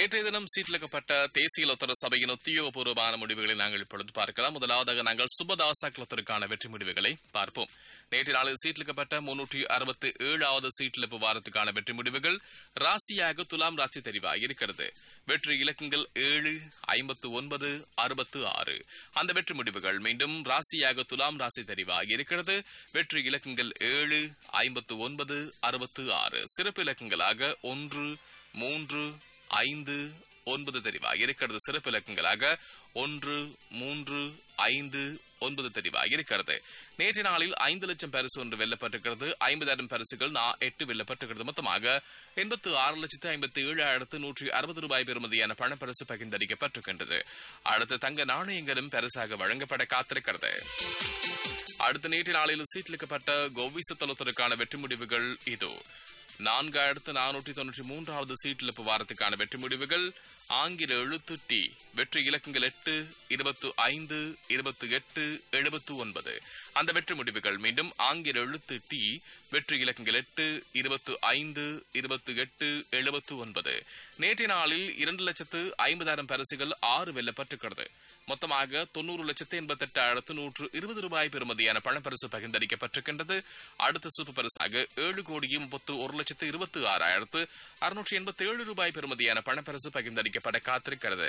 நேற்றைய தினம் சீட்டிலிக்கப்பட்ட தேசிய லொத்தர சபையின் உத்தியோகபூர்வமான முடிவுகளை நாங்கள் இப்பொழுது பார்க்கலாம் முதலாவதாக நாங்கள் சுபதாசா லொத்தருக்கான வெற்றி முடிவுகளை பார்ப்போம் நேற்று நாளில் சீட்டிலிக்கப்பட்ட முன்னூற்றி அறுபத்தி ஏழாவது சீட்டிலிப்பு வாரத்துக்கான வெற்றி முடிவுகள் ராசியாக துலாம் ராசி தெரிவாகி இருக்கிறது வெற்றி இலக்கங்கள் ஏழு ஐம்பத்து ஒன்பது அறுபத்து ஆறு அந்த வெற்றி முடிவுகள் மீண்டும் ராசியாக துலாம் ராசி தெரிவாகி இருக்கிறது வெற்றி இலக்கங்கள் ஏழு ஐம்பத்து ஒன்பது அறுபத்து ஆறு சிறப்பு இலக்கங்களாக ஒன்று மூன்று ஐந்து ஒன்பது தெரிவாக இருக்கிறது சிறப்பு இலக்கங்களாக ஒன்று மூன்று ஐந்து ஒன்பது தெரிவாக இருக்கிறது நேற்று நாளில் ஐந்து லட்சம் பரிசு ஒன்று வெல்லப்பட்டிருக்கிறது ஐம்பதாயிரம் பரிசுகள் நா- எட்டு வெல்லப்பட்டிருக்கிறது மொத்தமாக எண்பத்து ஆறு லட்சத்து ஐம்பத்தி ஏழாயிரத்து நூற்றி அறுபது ரூபாய் பெறுமதியான பணப்பரிசு பகிர்ந்தளிக்கப்பட்டிருக்கின்றது அடுத்த தங்க நாணயங்களும் பரிசாக வழங்கப்பட காத்திருக்கிறது அடுத்த நேற்று நாளில் சீட்டிலிக்கப்பட்ட கோவிச தளத்திற்கான வெற்றி முடிவுகள் இதோ நான்காயிரத்து நானூற்றி தொன்னூற்றி மூன்றாவது சீட்டிழப்பு வாரத்துக்கான வெற்றி முடிவுகள் ஆங்கில எழுத்து டி வெற்றி இலக்கங்கள் எட்டு இருபத்து ஐந்து இருபத்து எட்டு எழுபத்து ஒன்பது அந்த வெற்றி முடிவுகள் மீண்டும் ஆங்கில எழுத்து டி வெற்றி இலக்கங்கள் எட்டு இருபத்து ஐந்து இருபத்து எட்டு எழுபத்து ஒன்பது நேற்றைய நாளில் இரண்டு லட்சத்து ஐம்பதாயிரம் பரிசுகள் ஆறு வெல்லப்பட்டிருக்கிறது மொத்தமாக தொண்ணூறு லட்சத்து எண்பத்தி எட்டாயிரத்து நூற்று இருபது ரூபாய் பெறுமதியான பணப்பரிசு பகிர்ந்தளிக்கப்பட்டிருக்கின்றது அடுத்த சூப்பர் பரிசாக ஏழு கோடியே முப்பத்து ஒரு லட்சத்து இருபத்தி ஆறாயிரத்து அறுநூற்றி எண்பத்தி ஏழு ரூபாய் பெறுமதியான பணப்பரிசு பகிர்ந்தளிக்கப்பட காத்திருக்கிறது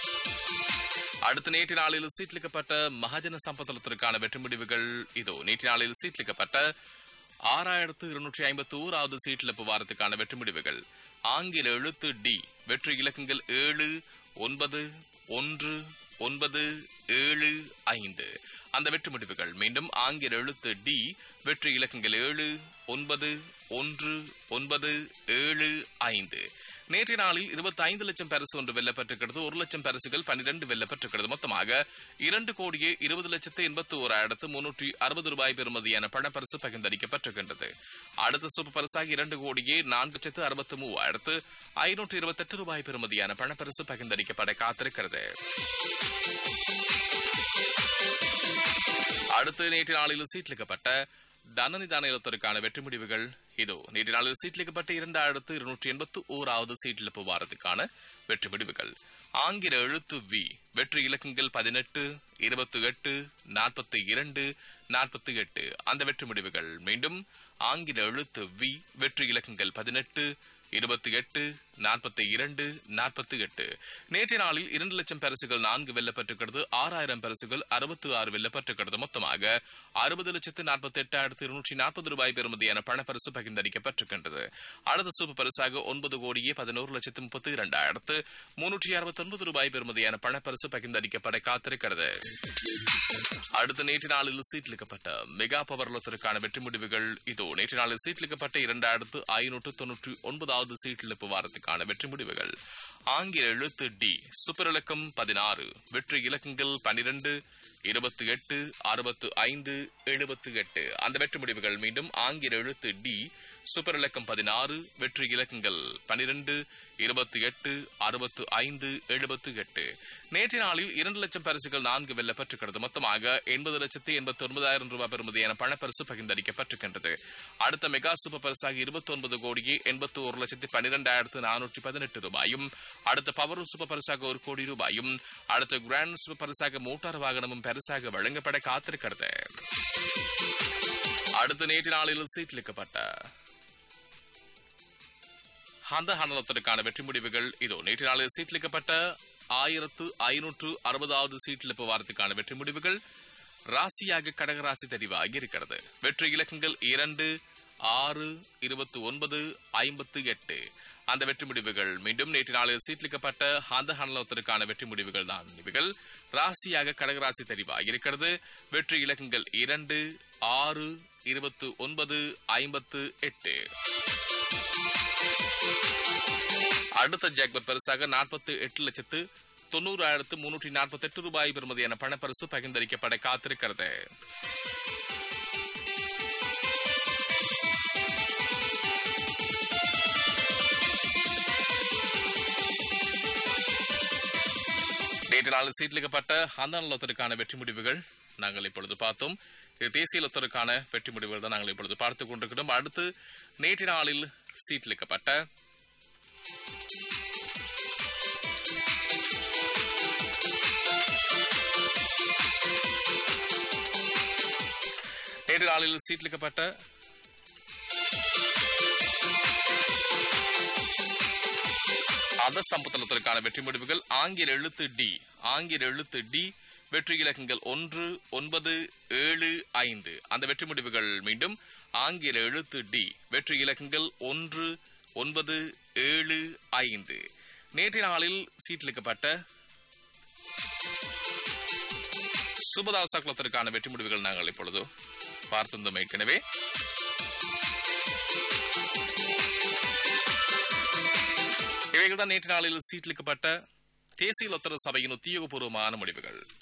அடுத்த நேற்று நாளில் சீட்லிக்கப்பட்ட மகாஜன சம்பத்தலத்திற்கான வெற்றி முடிவுகள் இதோ நேற்று நாளில் சீட்லிக்கப்பட்ட ஆறாயிரத்து இருநூற்றி ஐம்பத்தி ஓராவது சீட்டிழப்பு வாரத்துக்கான வெற்றி முடிவுகள் ஆங்கில எழுத்து டி வெற்றி இலக்கங்கள் ஏழு ஒன்பது ஒன்று ஒன்பது ஏழு ஐந்து அந்த வெற்றி முடிவுகள் மீண்டும் ஆங்கில எழுத்து டி வெற்றி இலக்கங்கள் ஏழு ஒன்பது ஒன்று ஒன்பது ஏழு ஐந்து நேற்றைய நாளில் இருபத்தி ஐந்து லட்சம் பரிசு ஒன்று வெல்லப்பட்டிருக்கிறது ஒரு லட்சம் பரிசுகள் பன்னிரண்டு வெல்லப்பட்டிருக்கிறது மொத்தமாக இரண்டு கோடியே இருபது லட்சத்து எண்பத்தி ஓராயிரத்து முன்னூற்றி அறுபது ரூபாய் பெறுமதியான பணப்பரிசு பகிர்ந்தளிக்கப்பட்டிருக்கின்றது அடுத்த சூப்பர் பரிசாக இரண்டு கோடியே நான்கு லட்சத்து அறுபத்தி மூவாயிரத்து ஐநூற்று இருபத்தெட்டு ரூபாய் பெறுமதியான பணப்பரிசு பகிர்ந்தளிக்கப்பட காத்திருக்கிறது அடுத்து நேற்று நாளில் சீட்லிக்கப்பட்ட தனநிதான இலத்திற்கான வெற்றி முடிவுகள் இதோ நேற்று நாளில் சீட்லிக்கப்பட்ட இரண்டாயிரத்து இருநூற்றி எண்பத்து ஓராவது சீட்டிழப்பு வாரத்துக்கான வெற்றி முடிவுகள் ஆங்கில எழுத்து வி வெற்றி இலக்கங்கள் பதினெட்டு இருபத்தி எட்டு நாற்பத்தி இரண்டு நாற்பத்தி எட்டு அந்த வெற்றி முடிவுகள் மீண்டும் ஆங்கில எழுத்து வி வெற்றி இலக்கங்கள் பதினெட்டு இருபத்தி எட்டு நாற்பத்தி இரண்டு நாற்பத்தி எட்டு நேற்றைய நாளில் இரண்டு லட்சம் பரிசுகள் நான்கு வெல்லப்பட்டிருக்கிறது ஆறாயிரம் பரிசுகள் அறுபத்தி ஆறு வெல்லப்பட்டிருக்கிறது மொத்தமாக அறுபது லட்சத்து நாற்பத்தி எட்டாயிரத்து இருநூற்றி நாற்பது ரூபாய் பெறுமதியான பணப்பரிசு பகிர்ந்தளிக்கப்பட்டிருக்கின்றது அடுத்த சூப்பர் பரிசாக ஒன்பது கோடியே பதினோரு லட்சத்து முப்பத்தி இரண்டாயிரத்து முன்னூற்றி அறுபத்தி ஒன்பது ரூபாய் பெறுமதியான பணப்பரிசு பகிர்ந்தளிக்கப்பட காத்திருக்கிறது அடுத்த நேற்று நாளில் சீட்லிக்கப்பட்ட மெகா பவர் லொத்தருக்கான வெற்றி முடிவுகள் இதோ நேற்று நாளில் சீட்லிக்கப்பட்ட இரண்டாயிரத்து ஐநூற்று தொன்னூற்றி ஒன்பதாவது சீட்டிழப்பு வாரத்துக்கான வெற்றி முடிவுகள் ஆங்கில எழுத்து டி சூப்பர் இலக்கம் பதினாறு வெற்றி இலக்கங்கள் பனிரெண்டு இருபத்தி எட்டு அறுபத்து ஐந்து எழுபத்து எட்டு அந்த வெற்றி முடிவுகள் மீண்டும் ஆங்கில எழுத்து டி சூப்பர் இலக்கம் பதினாறு வெற்றி இலக்கங்கள் பனிரெண்டு இருபத்தி எட்டு அறுபத்து ஐந்து எழுபத்து எட்டு நேற்றைய நாளில் இரண்டு லட்சம் பரிசுகள் நான்கு வெல்லப்பட்டிருக்கிறது மொத்தமாக எண்பது லட்சத்து எண்பத்தி ஒன்பதாயிரம் ரூபாய் பெறுமதியான பணப்பரிசு பகிர்ந்தளிக்கப்பட்டிருக்கின்றது அடுத்த மெகா சூப்பர் பரிசாக இருபத்தி ஒன்பது கோடியே எண்பத்தி ஒரு லட்சத்து பன்னிரெண்டாயிரத்து நானூற்றி பதினெட்டு ரூபாயும் அடுத்த பவர் சூப்பர் பரிசாக ஒரு கோடி ரூபாயும் அடுத்த கிராண்ட் சூப்பர் பரிசாக மோட்டார் வாகனமும் பரிசாக வழங்கப்பட காத்திருக்கிறது அடுத்த நேற்று நாளில் சீட்லிக்கப்பட்ட அந்த ஹனலத்திற்கான வெற்றி முடிவுகள் இதோ நேற்று நாளில் சீட்லிக்கப்பட்ட ஆயிரத்து ஐநூற்று அறுபதாவது சீட்டிழப்பு வாரத்துக்கான வெற்றி முடிவுகள் ராசியாக கடகராசி தெரிவாகி இருக்கிறது வெற்றி இலக்கங்கள் இரண்டு ஆறு இருபத்தி ஒன்பது ஐம்பத்து எட்டு அந்த வெற்றி முடிவுகள் மீண்டும் நேற்று நாளில் சீட்லிக்கப்பட்ட அந்த ஹனலத்திற்கான வெற்றி முடிவுகள் தான் இவைகள் ராசியாக கடகராசி தெரிவாகி இருக்கிறது வெற்றி இலக்கங்கள் இரண்டு ஆறு இருபத்து ஒன்பது ஐம்பத்து எட்டு அடுத்த ஜாக்பர் பரிசாக நாற்பத்தி எட்டு லட்சத்து தொண்ணூறாயிரத்து முன்னூற்றி நாற்பத்தி எட்டு ரூபாய் பெறுமதியான பணப்பரிசு பகிர்ந்தளிக்கப்பட காத்திருக்கிறது நேற்று நாள் சீட்லிக்கப்பட்ட அந்த லொத்தருக்கான வெற்றி முடிவுகள் நாங்கள் இப்பொழுது பார்த்தோம் இது தேசிய லொத்தருக்கான வெற்றி முடிவுகள் தான் நாங்கள் இப்பொழுது பார்த்துக் கொண்டிருக்கிறோம் அடுத்து நேற்று நாளில் சீட்லிக்கப்பட்ட நாளில் சீட்லிக்கப்பட்ட அத சம்பத்தலத்திற்கான வெற்றி முடிவுகள் ஆங்கில எழுத்து டி ஆங்கில எழுத்து டி வெற்றி இலக்கங்கள் ஒன்று ஒன்பது ஏழு ஐந்து அந்த வெற்றி முடிவுகள் மீண்டும் ஆங்கில எழுத்து டி வெற்றி இலக்கங்கள் ஒன்று ஒன்பது ஏழு ஐந்து நேற்றைய நாளில் சீட்டளிக்கப்பட்ட சுபதாச குலத்திற்கான வெற்றி முடிவுகள் நாங்கள் இப்பொழுது பார்த்திருந்தோம் ஏற்கனவே இவைகள் தான் நேற்று நாளில் சீட்டளிக்கப்பட்ட தேசிய லொத்தர சபையின் உத்தியோகபூர்வமான முடிவுகள்